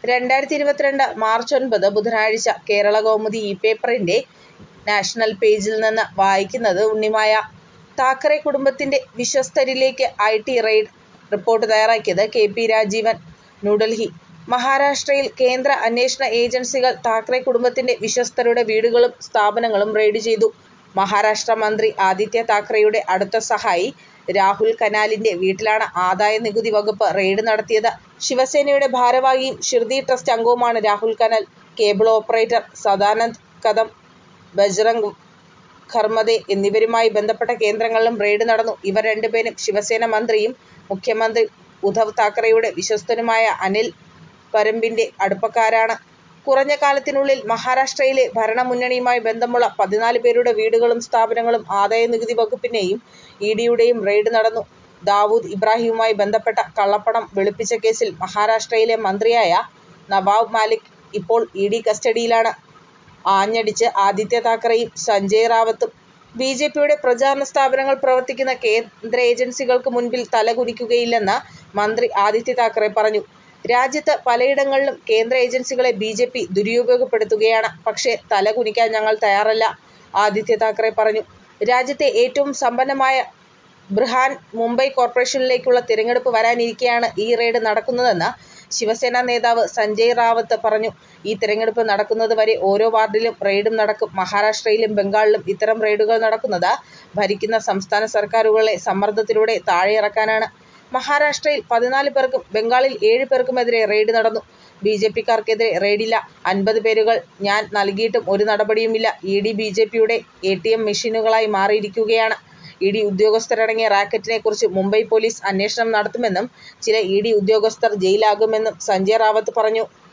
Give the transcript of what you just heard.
രണ്ടായിരത്തി ഇരുപത്തിരണ്ട് മാർച്ച് ഒൻപത് ബുധനാഴ്ച കേരളകൗമുദി ഈ പേപ്പറിന്റെ നാഷണൽ പേജിൽ നിന്ന് വായിക്കുന്നത് ഉണ്ണിമായ. താക്കറെ കുടുംബത്തിന്റെ വിശ്വസ്തരിലേക്ക് ഐ ടി റെയ്ഡ് റിപ്പോർട്ട് തയ്യാറാക്കിയത് കെ പി രാജീവൻ ന്യൂഡൽഹി മഹാരാഷ്ട്രയിൽ കേന്ദ്ര അന്വേഷണ ഏജൻസികൾ താക്കറെ കുടുംബത്തിന്റെ വിശ്വസ്തരുടെ വീടുകളും സ്ഥാപനങ്ങളും റെയ്ഡ് ചെയ്തു. മഹാരാഷ്ട്ര മന്ത്രി ആദിത്യ താക്കറെയുടെ അടുത്ത സഹായി രാഹുൽ കനാലിന്റെ വീട്ടിലാണ് ആദായനികുതി വകുപ്പ് റെയ്ഡ് നടത്തിയത്. ശിവസേനയുടെ ഭാരവാഹിയും ഷിർദി ട്രസ്റ്റ് അംഗവുമാണ് രാഹുൽ കനാൽ. കേബിൾ ഓപ്പറേറ്റർ സദാനന്ദ് കദം, ബജ്റംഗ് ഖർമദെ എന്നിവരുമായി ബന്ധപ്പെട്ട കേന്ദ്രങ്ങളിലും റെയ്ഡ് നടന്നു. ഇവർ രണ്ടുപേരും ശിവസേന മന്ത്രിയും മുഖ്യമന്ത്രി ഉദ്ധവ് താക്കറെയുടെ വിശ്വസ്തനുമായ അനിൽ പരബിന്റെ അടുപ്പക്കാരാണ്. കുറഞ്ഞ കാലത്തിനുള്ളിൽ മഹാരാഷ്ട്രയിലെ ഭരണമുന്നണിയുമായി ബന്ധമുള്ള പതിനാല് പേരുടെ വീടുകളും സ്ഥാപനങ്ങളും ആദായനികുതി വകുപ്പിന്റെയും ഇ ഡിയുടെയും റെയ്ഡ് നടന്നു. ദാവൂദ് ഇബ്രാഹിമുമായി ബന്ധപ്പെട്ട കള്ളപ്പണം വെളുപ്പിച്ച കേസിൽ മഹാരാഷ്ട്രയിലെ മന്ത്രിയായ നവാബ് മാലിക് ഇപ്പോൾ ഇ ഡി കസ്റ്റഡിയിലാണ്. ആഞ്ഞടിച്ച് ആദിത്യ താക്കറെയും സഞ്ജയ് റാവത്തും. ബി ജെ പിയുടെ പ്രചാരണ സ്ഥാപനങ്ങൾ പ്രവർത്തിക്കുന്ന കേന്ദ്ര ഏജൻസികൾക്ക് മുൻപിൽ തലകുനിക്കുകയില്ലെന്ന് മന്ത്രി ആദിത്യ താക്കറെ പറഞ്ഞു. രാജ്യത്ത് പലയിടങ്ങളിലും കേന്ദ്ര ഏജൻസികളെ ബി ജെ പി ദുരുപയോഗപ്പെടുത്തുകയാണ്. പക്ഷേ തലകുനിക്കാൻ ഞങ്ങൾ തയ്യാറല്ല, ആദിത്യ താക്കറെ പറഞ്ഞു. രാജ്യത്തെ ഏറ്റവും സമ്പന്നമായ ബ്രിഹാൻ മുംബൈ കോർപ്പറേഷനിലേക്കുള്ള തിരഞ്ഞെടുപ്പ് വരാനിരിക്കെയാണ് ഈ റെയ്ഡ് നടക്കുന്നതെന്ന് ശിവസേന നേതാവ് സഞ്ജയ് റാവത്ത് പറഞ്ഞു. ഈ തിരഞ്ഞെടുപ്പ് നടക്കുന്നത് വരെ ഓരോ വാർഡിലും റെയ്ഡും നടക്കും. മഹാരാഷ്ട്രയിലും ബംഗാളിലും ഇത്തരം റെയ്ഡുകൾ നടക്കുന്നത് ഭരിക്കുന്ന സംസ്ഥാന സർക്കാരുകളെ സമ്മർദ്ദത്തിലൂടെ താഴെയിറക്കാനാണ്. മഹാരാഷ്ട്രയിൽ പതിനാല് പേർക്കും ബംഗാളിൽ ഏഴ് പേർക്കുമെതിരെ റെയ്ഡ് നടന്നു. ബി ജെ പിക്കാർക്കെതിരെ റെയ്ഡില്ല. അൻപത് പേരുകൾ ഞാൻ നൽകിയിട്ടും ഒരു നടപടിയുമില്ല. ഇ ഡി ബി ജെ പിയുടെ എ ടി എം മെഷീനുകളായി മാറിയിരിക്കുകയാണ്. ഇ ഡി ഉദ്യോഗസ്ഥരടങ്ങിയ റാക്കറ്റിനെക്കുറിച്ച് മുംബൈ പോലീസ് അന്വേഷണം നടത്തുമെന്നും ചില ഇ ഡി ഉദ്യോഗസ്ഥർ ജയിലിലാകുമെന്നും സഞ്ജയ് റാവത്ത് പറഞ്ഞു.